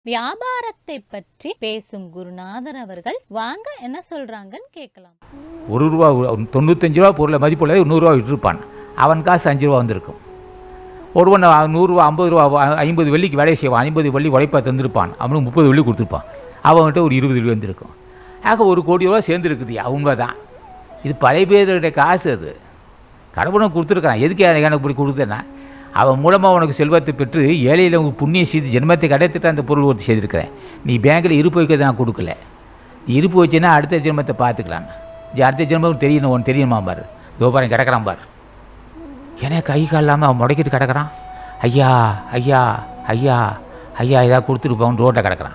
வியாபாரத்தை பற்றி பேசும் குருநாதர் அவர்கள் வாங்க என்ன சொல்றாங்கன்னு கேட்கலாம் ஒரு ரூபா தொண்ணூத்தஞ்சு ரூபா பொருளை மதிப்புள்ள நூறுரூவா விட்டுருப்பான் அவன் காசு அஞ்சு ரூபா வந்திருக்கும் ஒருவன் நூறுரூவா ஐம்பது ரூபா வ- ஐம்பது வெள்ளிக்கு வேலையை செய்வான் ஐம்பது வெள்ளி உழைப்பா தந்திருப்பான் அவனுக்கு முப்பது வெள்ளி கொடுத்துருப்பான் அவன்கிட்ட ஒரு இருபது வெள்ளி வந்திருக்கும் ஆக ஒரு கோடி ரூபா சேர்ந்துருக்குதுயா உண்மைதான் இது பழைய பேருடைய காசு அது கடவுளும் கொடுத்துருக்கான் எதுக்கு எனக்கு எனக்கு இப்படி கொடுத்தேன்னா அவன் மூலமாக உனக்கு செல்வத்தை பெற்று ஏழையில் உனக்கு புண்ணிய செய்து ஜென்மத்தை கிடைத்துட்டு அந்த பொருள் ஒருத்தி செய்திருக்கிறேன் நீ பேங்க்கில் இருப்பு வைக்கிறது நான் கொடுக்கல நீ இருப்பு வச்சுன்னா அடுத்த ஜென்மத்தை பார்த்துக்கலாம் ஜி, அடுத்த ஜென்மம் தெரியணும் உனக்கு தெரியுமா பாரு தோபாரம் கிடக்கிறான் பாரு ஏன்னா கை கால் இல்லாமல் அவன் முடக்கிட்டு கிடக்குறான் ஐயா ஐயா ஐயா ஐயா ஏதாவது கொடுத்துருப்பான் ரோட்டை கிடக்குறான்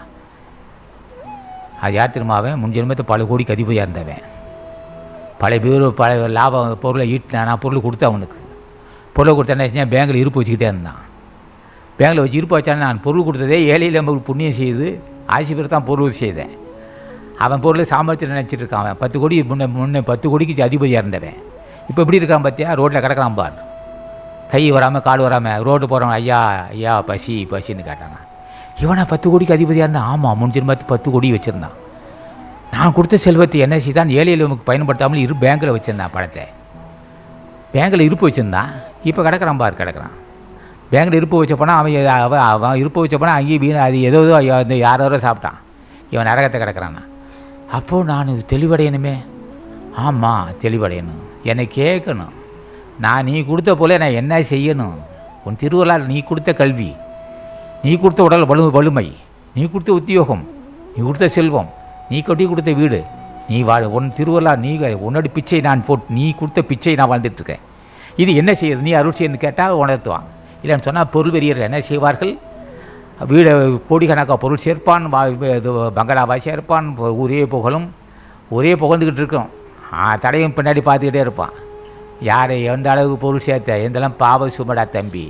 அது யார் தெரியுமா அவன் முன் ஜென்மத்தை பல கோடிக்கு அதிபதியாக இருந்தவன் பழைய பேர் பழைய லாபம் பொருளை ஈட்டினான் நான் பொருள் கொடுத்தேன் அவனுக்கு பொருளை கொடுத்தா என்ன செஞ்சேன் பேங்கில் இருப்பு வச்சுக்கிட்டே இருந்தான் பேங்கில் வச்சு இருப்பு வச்சானே நான் பொருள் கொடுத்ததே ஏழையில் நமக்கு புண்ணியம் செய்து ஆசி பேர் தான் பொருள் செய்தேன் அவன் பொருளை சாமர்த்தியம் நினச்சிட்டு இருக்கான் அவன் பத்து கோடி முன்ன முன்ன பத்து கோடிக்கு அதிபதியாக இருந்தவன் இப்போ எப்படி இருக்கான் பார்த்தியா ரோட்டில் கிடக்குறான் பார் கை வராமல் கால் வராமல் ரோடு போகிறவன் ஐயா ஐயா பசி பசின்னு கேட்டாங்க இவனா பத்து கோடிக்கு அதிபதியாக இருந்தான் ஆமாம் முன் ஜென்மத்து பத்து கோடி வச்சுருந்தான் நான் கொடுத்த செல்வத்தை என்ன செய்தான் ஏழையில் நமக்கு பயன்படுத்தாமல் இரு பேங்கில் வச்சுருந்தான் பணத்தை பேங்கில் இருப்பு வச்சுருந்தான் இப்போ கிடக்குறான் பார் கிடக்குறான் பேங்கில் இருப்பு வச்ச பணம் அவன் எ- அவன் அவன் இருப்பு வச்ச பணம் அங்கேயும் வீண் அது ஏதோ ஏதோ இந்த யாரோ யாரோ சாப்பிட்டான் இவன் நரகத்தை கிடக்குறான் அப்போது நான் தெளிவடையணுமே ஆமாம் தெளிவடையணும் என்னை கேட்கணும் நான் நீ கொடுத்த போல நான் என்ன செய்யணும் உன் திருவள்ளால் நீ கொடுத்த கல்வி நீ கொடுத்த உடல் வலு வலிமை நீ கொடுத்த உத்தியோகம் நீ கொடுத்த செல்வம் நீ கட்டி கொடுத்த வீடு நீ வா உன் திருவள்ளார் நீ உன்னோட பிச்சை நான் போட்டு நீ கொடுத்த பிச்சை நான் வாழ்ந்துட்டு இருக்கேன் இது என்ன செய்யுது நீ அருள் செய்யன்னு கேட்டால் உணர்த்துவான் இல்லைன்னு சொன்னால் பொருள் வெறியர்கள் என்ன செய்வார்கள் வீடு கோடிக்கணக்காக பொருள் சேர்ப்பான் வா- இது பங்களாவாய் சேர்ப்பான் பொ- ஒரே புகழும் ஒரே புகழ்ந்துக்கிட்டு இருக்கும் ஆ, தடையும் பின்னாடி பார்த்துக்கிட்டே இருப்பான் யாரை எந்த அளவுக்கு பொருள் சேர்த்த எந்தெல்லாம் பாவ சுமடா தம்பி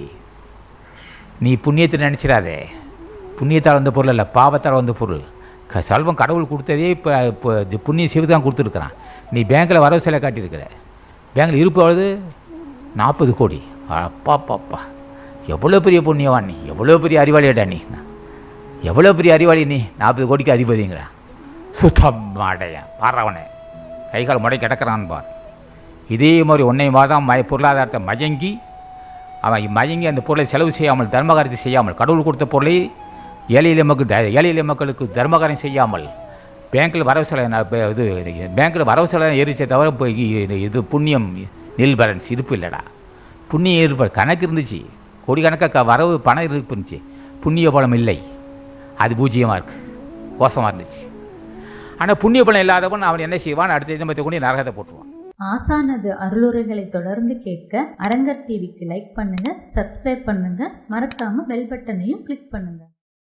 நீ புண்ணியத்தை நினச்சிடாதே புண்ணியத்தால் வந்த பொருள் இல்லை பாவத்தால் வந்த பொருள் க செல்வம் கடவுள் கொடுத்ததே இப்போ இப்போ இது புண்ணிய சிவு தான் கொடுத்துருக்குறான் நீ பேங்க்கில் வரவு செலவு காட்டியிருக்கிற பேங்க்கில் இருப்பு எவ்வளவு நாற்பது கோடி அப்பா பாப்பா எவ்வளோ பெரிய புண்ணியவான் நீ எவ்வளோ பெரிய அறிவாளியடா நீ எவ்வளோ பெரிய அறிவாளி நீ நாற்பது கோடிக்கு அதிபதிங்கிறா சுத்தம் மாடையன் பாடுறவனே கைகால் முடை கிடக்கிறான் பார் இதே மாதிரி ஒன்றை மாதம் மய பொருளாதாரத்தை மயங்கி அவன் மயங்கி அந்த பொருளை செலவு செய்யாமல் தர்மகாரியத்தை செய்யாமல் கடவுள் கொடுத்த பொருளை ஏழை எளிய மக்கள் த- ஏழை எளிய மக்களுக்கு தர்மகாரியம் செய்யாமல் பேங்க்கில் வரவு செலவு நான் இப்ப இது பேங்க்கில் வரவு செலவு ஏறிச்சே தவிர இப்போ இ- இது புண்ணியம் நில் பேலன்ஸ் இருப்பு இல்லைடா புண்ணியம் இருப்பு கணக்கு இருந்துச்சு கோடிக்கணக்காக வரவு பணம் இருப்பு இருந்துச்சு புண்ணிய பலம் இல்லை அது பூஜ்ஜியமாக இருக்கு கோசமாக இருந்துச்சு ஆனால் புண்ணிய பலம் இல்லாதவன் அவன் என்ன செய்வான் அடுத்த ஜென்மத்தை கொண்டு நரகத்தை போட்டுருவான் ஆசானது அருளுரைகளை தொடர்ந்து கேட்க அரங்கர் டிவிக்கு லைக் பண்ணுங்க சப்ஸ்கிரைப் பண்ணுங்க மறக்காம பெல் பட்டனையும் கிளிக் பண்ணுங்க